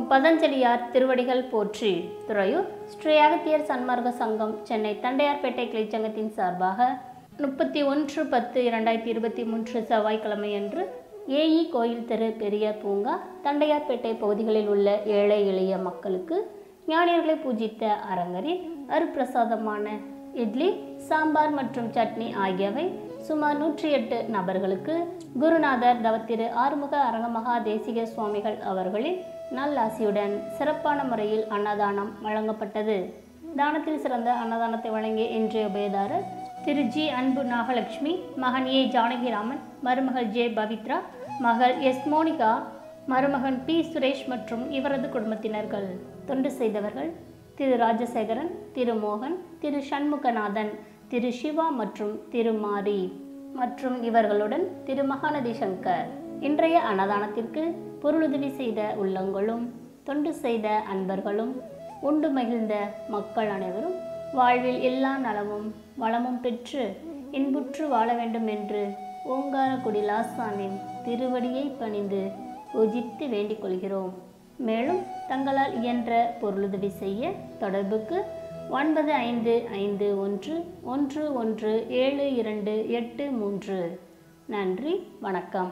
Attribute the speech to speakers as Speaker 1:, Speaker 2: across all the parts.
Speaker 1: பதஞ்சலியார் திருவடிகள் போற்றி துறையூர் ஸ்ரீ அகத்தியர் சன்மார்க்க சங்கம் சென்னை தண்டையார்பேட்டை கிளைச்சங்கத்தின் சார்பாக முப்பத்தி ஒன்று பத்து இரண்டாயிரத்தி இருபத்தி மூன்று செவ்வாய்க்கிழமையன்று ஏஇ கோயில் தெரு பெரியார் பூங்கா தண்டையார்பேட்டை பகுதிகளில் உள்ள ஏழை எளிய மக்களுக்கு ஞானியர்களை பூஜித்த அரங்கரில் அருப்பிரசாதமான இட்லி சாம்பார் மற்றும் சட்னி ஆகியவை சுமார் நூற்றி எட்டு நபர்களுக்கு குருநாதர் தவத்திரு ஆறுமுக அரங்கமகா தேசிக சுவாமிகள் அவர்களின் நல்லாசியுடன் சிறப்பான முறையில் அன்னதானம் வழங்கப்பட்டது தானத்தில் சிறந்த அன்னதானத்தை வழங்கிய இன்றைய உபயதாரர் திரு ஜி அன்பு நாகலட்சுமி மகன் ஏ ஜானகிராமன் மருமகள் ஜே பவித்ரா மகள் எஸ் மோனிகா மருமகன் பி சுரேஷ் மற்றும் இவரது குடும்பத்தினர்கள் தொண்டு செய்தவர்கள் திரு ராஜசேகரன் திரு மோகன் திரு சண்முகநாதன் திரு சிவா மற்றும் திரு மாரி மற்றும் இவர்களுடன் திரு மகாநதி சங்கர் இன்றைய அன்னதானத்திற்கு பொருளுதவி செய்த உள்ளங்களும் தொண்டு செய்த அன்பர்களும் உண்டு மகிழ்ந்த மக்கள் அனைவரும் வாழ்வில் எல்லா நலமும் வளமும் பெற்று இன்புற்று வாழ வேண்டும் என்று ஓங்காரக்குடி லாசானின் திருவடியை பணிந்து பூஜித்து வேண்டிக் கொள்கிறோம் மேலும் தங்களால் இயன்ற பொருளுதவி செய்ய தொடர்புக்கு ஒன்பது ஐந்து ஐந்து ஒன்று ஒன்று ஒன்று ஏழு இரண்டு எட்டு மூன்று நன்றி வணக்கம்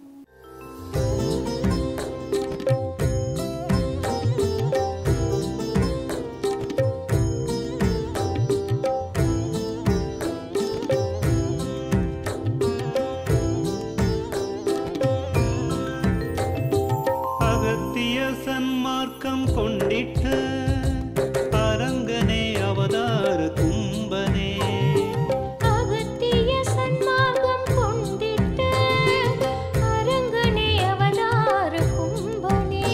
Speaker 2: அகத்திய சன்மார்க்கம் கொண்டிட்ட அரங்கனே அவதார கும்பனே
Speaker 3: அகத்திய சன்மார்க்கம் கொண்டிட்ட அரங்கனே அவதார கும்பனே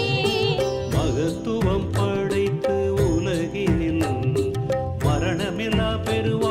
Speaker 2: மகத்துவம் படைத்து உலகினில் மரணமில்லா பெருவா